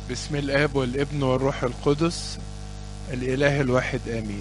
بسم الاب والابن والروح القدس الاله الواحد امين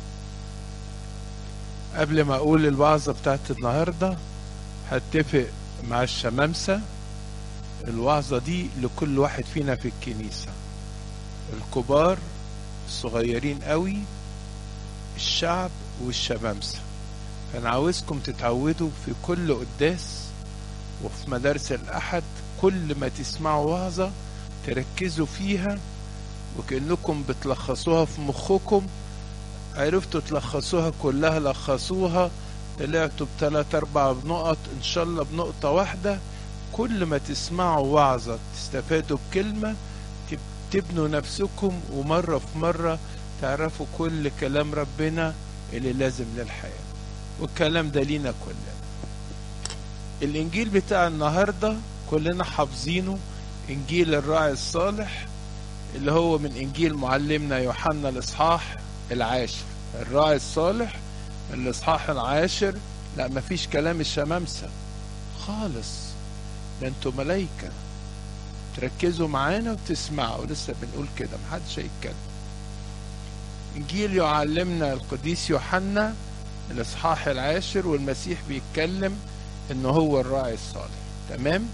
قبل ما اقول الوعظه بتاعت النهارده هتفق مع الشمامسه الوعظه دي لكل واحد فينا في الكنيسه الكبار الصغيرين قوي الشعب والشمامسه فانا عاوزكم تتعودوا في كل قداس وفي مدارس الاحد كل ما تسمعوا وعظه تركزوا فيها وكأنكم بتلخصوها في مخكم عرفتوا تلخصوها كلها لخصوها طلعتوا بثلاث أربع نقط إن شاء الله بنقطة واحدة كل ما تسمعوا وعظة تستفادوا بكلمة تبنوا نفسكم ومرة في مرة تعرفوا كل كلام ربنا اللي لازم للحياة والكلام ده لينا كلنا الإنجيل بتاع النهاردة كلنا حافظينه إنجيل الراعي الصالح اللي هو من إنجيل معلمنا يوحنا الإصحاح العاشر الراعي الصالح الإصحاح العاشر لا مفيش كلام الشمامسة خالص ده انتوا ملايكة تركزوا معانا وتسمعوا لسه بنقول كده محدش هيتكلم إنجيل يعلمنا القديس يوحنا الإصحاح العاشر والمسيح بيتكلم إنه هو الراعي الصالح تمام؟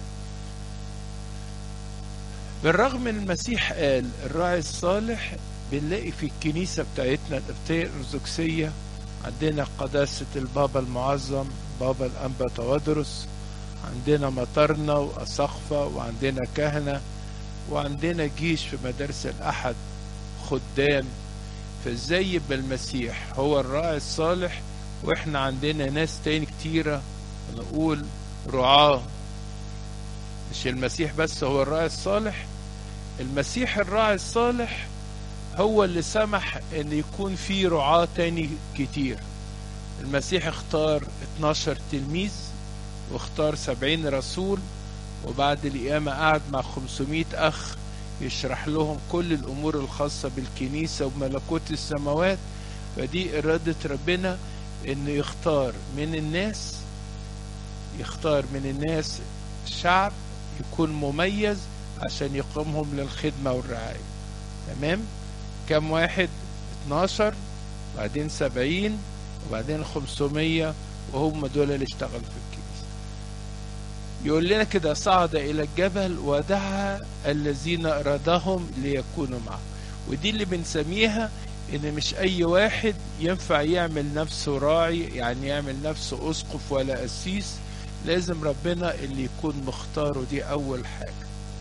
بالرغم من المسيح قال الراعي الصالح بنلاقي في الكنيسة بتاعتنا القبطية الأرثوذكسية عندنا قداسة البابا المعظم بابا الأنبا توادرس عندنا مطرنا وأسقفة وعندنا كهنة وعندنا جيش في مدارس الأحد خدام فازاي يبقى المسيح هو الراعي الصالح واحنا عندنا ناس تاني كتيرة نقول رعاه مش المسيح بس هو الراعي الصالح المسيح الراعي الصالح هو اللي سمح ان يكون في رعاة تاني كتير المسيح اختار 12 تلميذ واختار 70 رسول وبعد القيامة قعد مع 500 أخ يشرح لهم كل الأمور الخاصة بالكنيسة وملكوت السماوات فدي إرادة ربنا إنه يختار من الناس يختار من الناس شعب يكون مميز عشان يقومهم للخدمة والرعاية تمام كم واحد 12 بعدين 70 وبعدين 500 وهم دول اللي اشتغلوا في الكنيسة يقول لنا كده صعد إلى الجبل ودعا الذين أرادهم ليكونوا معه ودي اللي بنسميها إن مش أي واحد ينفع يعمل نفسه راعي يعني يعمل نفسه أسقف ولا قسيس لازم ربنا اللي يكون مختاره دي أول حاجة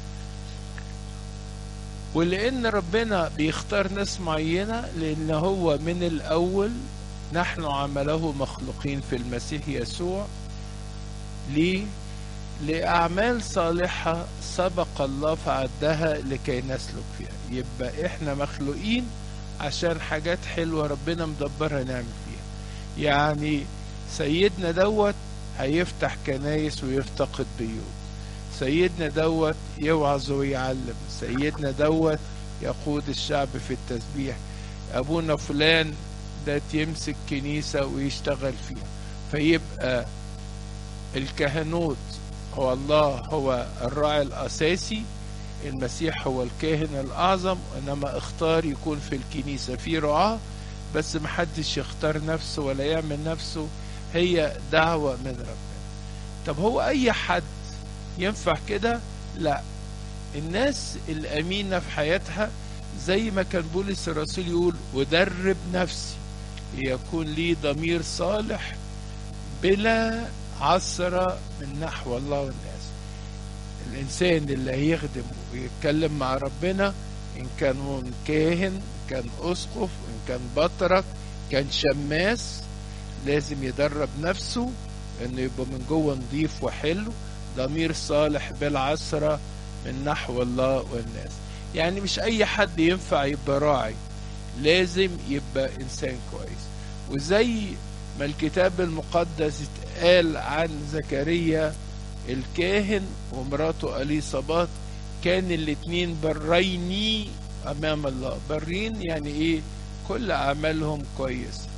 ولأن ربنا بيختار ناس معينة لأن هو من الأول نحن عمله مخلوقين في المسيح يسوع ليه؟ لأعمال صالحة سبق الله فعدها لكي نسلك فيها يبقى إحنا مخلوقين عشان حاجات حلوة ربنا مدبرها نعمل فيها يعني سيدنا دوت هيفتح كنايس ويفتقد بيوت سيدنا دوت يوعظ ويعلم سيدنا دوت يقود الشعب في التسبيح ابونا فلان ده يمسك كنيسة ويشتغل فيها فيبقى الكهنوت هو الله هو الراعي الأساسي المسيح هو الكاهن الأعظم إنما اختار يكون في الكنيسة في رعاة بس محدش يختار نفسه ولا يعمل نفسه هي دعوة من ربنا طب هو أي حد ينفع كده لا الناس الأمينة في حياتها زي ما كان بولس الرسول يقول ودرب نفسي ليكون لي ضمير صالح بلا عثرة من نحو الله والناس الإنسان اللي هيخدم ويتكلم مع ربنا إن كان كاهن كان أسقف إن كان بطرك كان شماس لازم يدرب نفسه انه يبقى من جوه نظيف وحلو ضمير صالح بالعثرة من نحو الله والناس يعني مش اي حد ينفع يبقى راعي لازم يبقى انسان كويس وزي ما الكتاب المقدس اتقال عن زكريا الكاهن ومراته اليصابات كان الاتنين بريني امام الله برين يعني ايه كل اعمالهم كويسه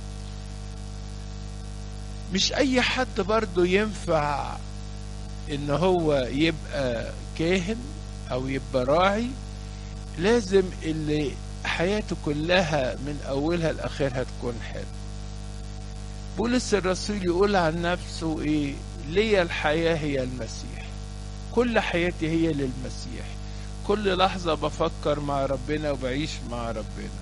مش اي حد برضه ينفع ان هو يبقى كاهن او يبقى راعي لازم اللي حياته كلها من اولها لاخرها تكون حلوه بولس الرسول يقول عن نفسه ايه لي الحياه هي المسيح كل حياتي هي للمسيح كل لحظة بفكر مع ربنا وبعيش مع ربنا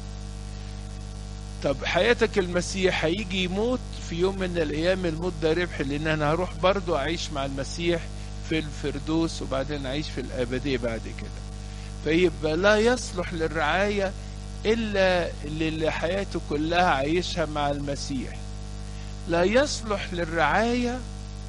طب حياتك المسيح هيجي يموت في يوم من الأيام الموت ده ربح لأن أنا هروح برضو أعيش مع المسيح في الفردوس وبعدين أعيش في الأبدية بعد كده فيبقى لا يصلح للرعاية إلا اللي حياته كلها عايشها مع المسيح لا يصلح للرعاية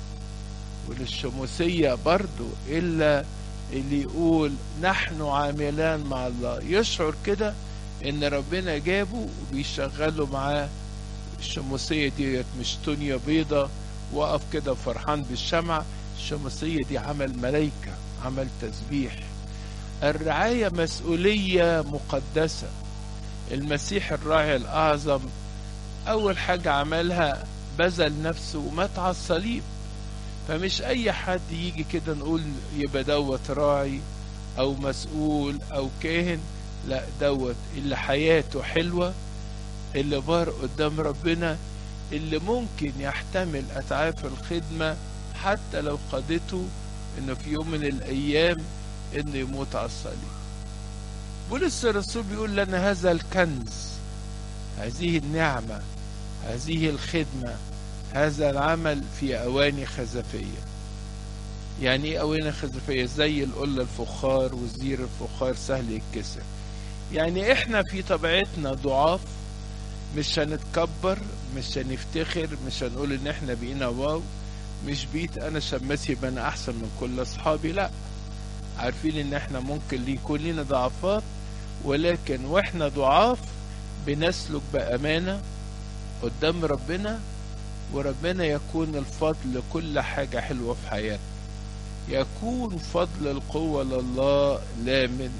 وللشموسية برضو إلا اللي يقول نحن عاملان مع الله يشعر كده ان ربنا جابه وبيشغله معاه الشموسية ديت مش دنيا بيضة وقف كده فرحان بالشمع الشموسية دي عمل ملايكة عمل تسبيح الرعاية مسؤولية مقدسة المسيح الراعي الأعظم أول حاجة عملها بذل نفسه ومات على الصليب فمش اي حد يجي كده نقول يبقى دوت راعي او مسؤول او كاهن لا دوت اللي حياته حلوة اللي بار قدام ربنا اللي ممكن يحتمل اتعاب الخدمة حتى لو قادته انه في يوم من الايام انه يموت على الصليب بولس الرسول بيقول لنا هذا الكنز هذه النعمة هذه الخدمة هذا العمل في أواني خزفية يعني ايه أواني خزفية زي القلة الفخار والزير الفخار سهل يتكسر يعني احنا في طبيعتنا ضعاف مش هنتكبر مش هنفتخر مش هنقول ان احنا بقينا واو مش بيت انا شماسي يبقى انا احسن من كل اصحابي لا عارفين ان احنا ممكن يكون لنا ضعفات ولكن واحنا ضعاف بنسلك بامانه قدام ربنا وربنا يكون الفضل كل حاجة حلوة في حياتنا يكون فضل القوة لله لا منا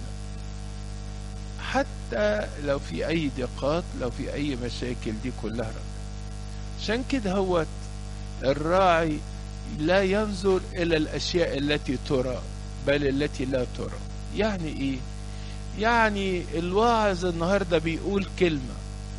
حتى لو في أي ضيقات لو في أي مشاكل دي كلها ربنا عشان كده هو الراعي لا ينظر إلى الأشياء التي ترى بل التي لا ترى يعني إيه يعني الواعظ النهاردة بيقول كلمة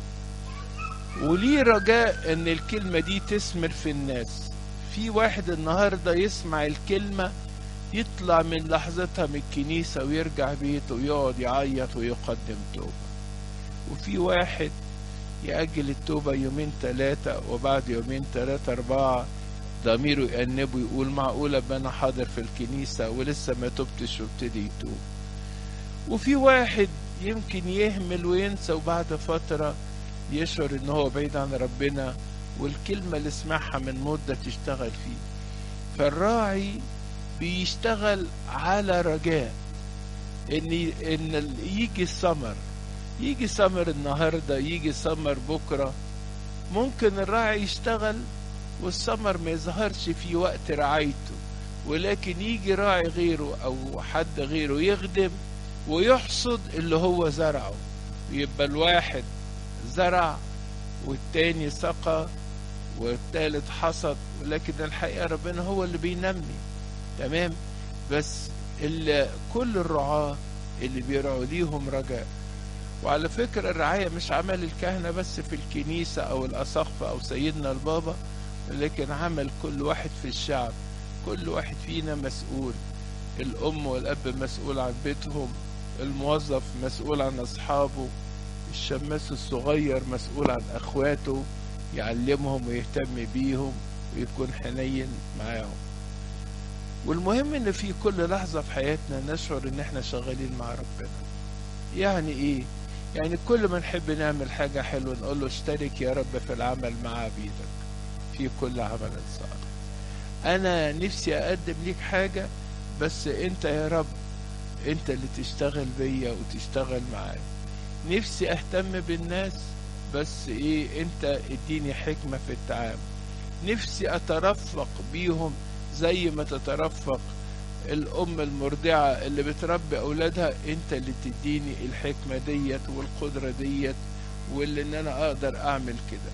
وليه رجاء ان الكلمة دي تثمر في الناس في واحد النهاردة يسمع الكلمة يطلع من لحظتها من الكنيسة ويرجع بيته ويقعد يعيط ويقدم توبة وفي واحد يأجل التوبة يومين ثلاثة وبعد يومين ثلاثة أربعة ضميره يأنبه يقول معقولة أبقى أنا حاضر في الكنيسة ولسه ما تبتش وابتدي يتوب وفي واحد يمكن يهمل وينسى وبعد فترة يشعر ان هو بعيد عن ربنا والكلمة اللي سمعها من مدة تشتغل فيه فالراعي بيشتغل على رجاء ان ان يجي السمر يجي سمر النهارده يجي سمر بكره ممكن الراعي يشتغل والسمر ما يظهرش في وقت رعايته ولكن يجي راعي غيره او حد غيره يخدم ويحصد اللي هو زرعه يبقى الواحد زرع والتاني سقى والتالت حصد ولكن الحقيقة ربنا هو اللي بينمي تمام بس اللي كل الرعاة اللي بيرعوا ليهم رجاء وعلى فكرة الرعاية مش عمل الكهنة بس في الكنيسة أو الأسقفة أو سيدنا البابا لكن عمل كل واحد في الشعب كل واحد فينا مسؤول الأم والأب مسؤول عن بيتهم الموظف مسؤول عن أصحابه الشماس الصغير مسؤول عن أخواته يعلمهم ويهتم بيهم ويكون حنين معاهم والمهم ان في كل لحظة في حياتنا نشعر ان احنا شغالين مع ربنا يعني ايه يعني كل ما نحب نعمل حاجة حلوة نقول له اشترك يا رب في العمل مع عبيدك في كل عمل صالح انا نفسي اقدم ليك حاجة بس انت يا رب انت اللي تشتغل بيا وتشتغل معايا نفسي اهتم بالناس بس ايه انت اديني حكمة في التعامل نفسي اترفق بيهم زي ما تترفق الام المرضعة اللي بتربي اولادها انت اللي تديني الحكمة ديت والقدرة ديت واللي ان انا اقدر اعمل كده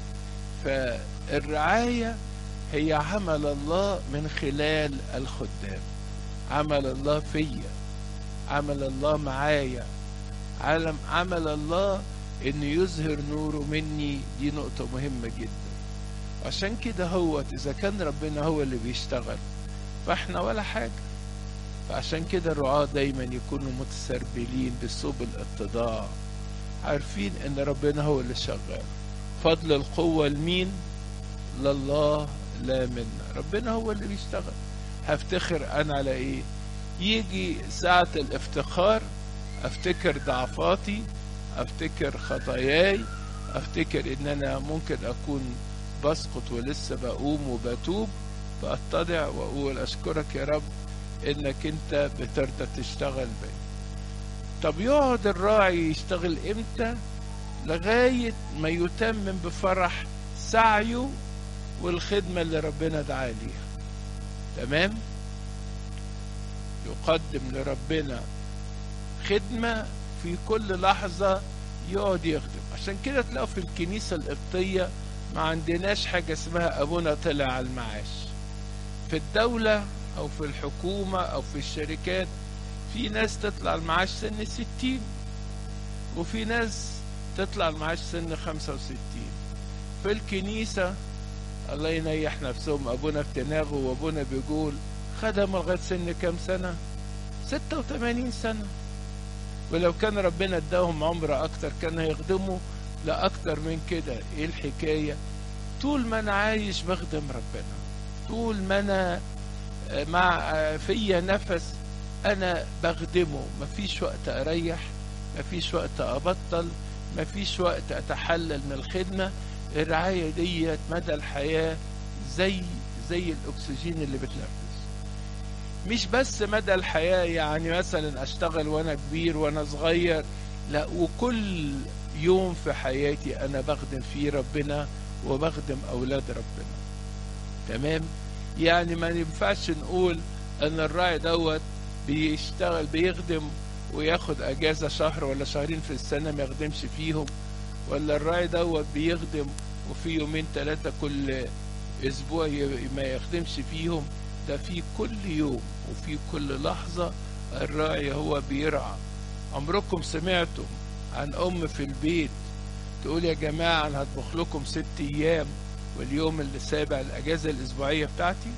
فالرعاية هي عمل الله من خلال الخدام عمل الله فيا عمل الله معايا عالم عمل الله انه يظهر نوره مني دي نقطة مهمة جدا عشان كده هو اذا كان ربنا هو اللي بيشتغل فاحنا ولا حاجة فعشان كده الرعاة دايما يكونوا متسربلين بثوب الاتضاع عارفين ان ربنا هو اللي شغال فضل القوة لمين لله لا منا ربنا هو اللي بيشتغل هفتخر انا على ايه يجي ساعة الافتخار افتكر ضعفاتي افتكر خطاياي افتكر ان انا ممكن اكون بسقط ولسه بقوم وبتوب فاتضع واقول اشكرك يا رب انك انت بترضى تشتغل بي طب يقعد الراعي يشتغل امتى لغاية ما يتمم بفرح سعيه والخدمة اللي ربنا دعا ليها تمام يقدم لربنا خدمة في كل لحظة يقعد يخدم عشان كده تلاقوا في الكنيسة القبطية ما عندناش حاجة اسمها أبونا طلع على المعاش في الدولة أو في الحكومة أو في الشركات في ناس تطلع المعاش سن ستين وفي ناس تطلع المعاش سن خمسة وستين في الكنيسة الله ينيح نفسهم أبونا في تناغه وأبونا بيقول خدم لغاية سن كام سنة ستة وثمانين سنة ولو كان ربنا اداهم عمر أكتر كان هيخدموا لأكتر من كده إيه الحكاية طول ما أنا عايش بخدم ربنا طول ما أنا مع فيا نفس أنا بخدمه مفيش وقت أريح مفيش وقت أبطل مفيش وقت أتحلل من الخدمة الرعاية ديت مدى الحياة زي زي الأكسجين اللي بتنفس مش بس مدى الحياة يعني مثلا أشتغل وأنا كبير وأنا صغير لا وكل يوم في حياتي أنا بخدم فيه ربنا وبخدم أولاد ربنا تمام يعني ما ينفعش نقول أن الراعي دوت بيشتغل بيخدم وياخد أجازة شهر ولا شهرين في السنة ما يخدمش فيهم ولا الراعي دوت بيخدم وفي يومين ثلاثة كل أسبوع ما يخدمش فيهم ده في كل يوم وفي كل لحظة الراعي هو بيرعى عمركم سمعتم عن أم في البيت تقول يا جماعة أنا هطبخ لكم ست أيام واليوم اللي سابع الأجازة الأسبوعية بتاعتي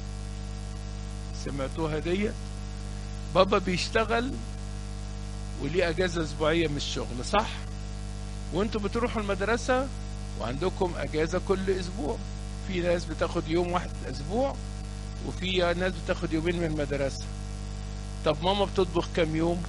سمعتوها ديت بابا بيشتغل وليه أجازة أسبوعية من الشغل صح وانتوا بتروحوا المدرسة وعندكم أجازة كل أسبوع في ناس بتاخد يوم واحد الأسبوع وفي ناس بتاخد يومين من المدرسة طب ماما بتطبخ كام يوم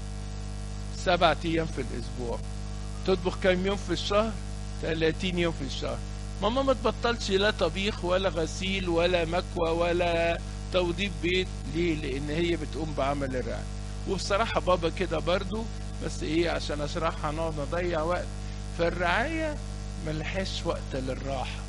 سبعة أيام في الأسبوع تطبخ كام يوم في الشهر 30 يوم في الشهر ماما ما تبطلش لا طبيخ ولا غسيل ولا مكوى ولا توضيب بيت ليه لأن هي بتقوم بعمل الرعاية وبصراحة بابا كده برضو بس ايه عشان اشرحها نقعد نضيع وقت فالرعاية ملهاش وقت للراحة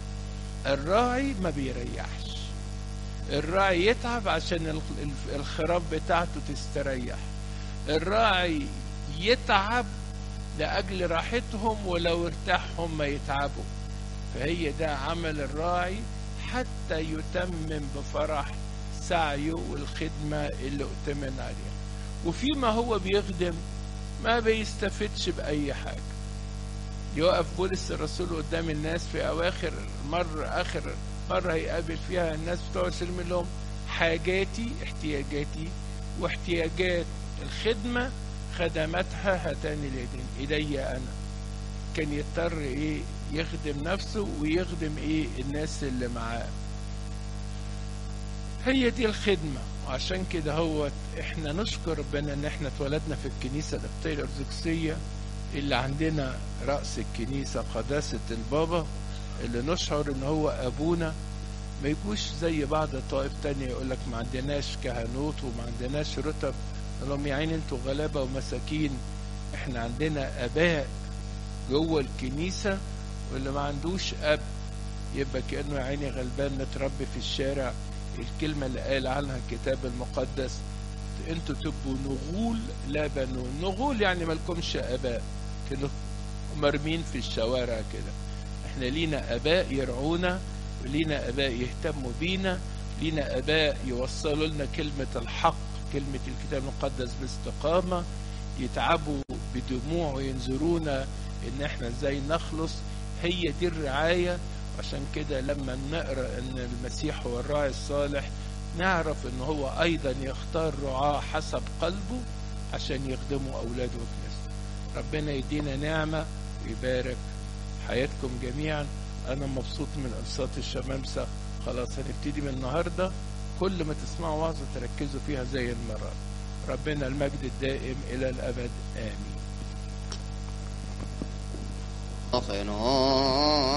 الراعي ما بيريحش الراعي يتعب عشان الخراب بتاعته تستريح الراعي يتعب لأجل راحتهم ولو ارتاحهم ما يتعبوا فهي ده عمل الراعي حتى يتمم بفرح سعيه والخدمة اللي اؤتمن عليها وفيما هو بيخدم ما بيستفدش بأي حاجة يوقف بولس الرسول قدام الناس في أواخر مرة آخر مرة هيقابل فيها الناس بتوع يسلم لهم حاجاتي احتياجاتي واحتياجات الخدمة خدمتها هاتان اليدين إلي أنا كان يضطر إيه يخدم نفسه ويخدم إيه الناس اللي معاه هي دي الخدمة وعشان كده هو احنا نشكر ربنا ان احنا اتولدنا في الكنيسة القبطية الأرثوذكسية اللي عندنا رأس الكنيسة قداسة البابا اللي نشعر ان هو ابونا ما يجوش زي بعض الطائف تانية يقول لك ما عندناش كهنوت وما عندناش رتب لهم يا عيني انتوا غلابة ومساكين احنا عندنا اباء جوه الكنيسة واللي ما عندوش اب يبقى كأنه يا عيني غلبان متربي في الشارع الكلمة اللي قال عنها الكتاب المقدس انتوا تبقوا نغول لا بنون نغول يعني مالكمش اباء كده مرمين في الشوارع كده احنا لينا اباء يرعونا ولينا اباء يهتموا بينا لينا اباء يوصلوا لنا كلمة الحق كلمة الكتاب المقدس باستقامة يتعبوا بدموع وينظرونا ان احنا ازاي نخلص هي دي الرعاية عشان كده لما نقرأ ان المسيح هو الراعي الصالح نعرف ان هو ايضا يختار رعاة حسب قلبه عشان يخدموا اولاده وكنيسته ربنا يدينا نعمة ويبارك حياتكم جميعا انا مبسوط من انصات الشمامسة خلاص هنبتدي من النهاردة كل ما تسمعوا وعظة تركزوا فيها زي المرة ربنا المجد الدائم الى الابد امين خير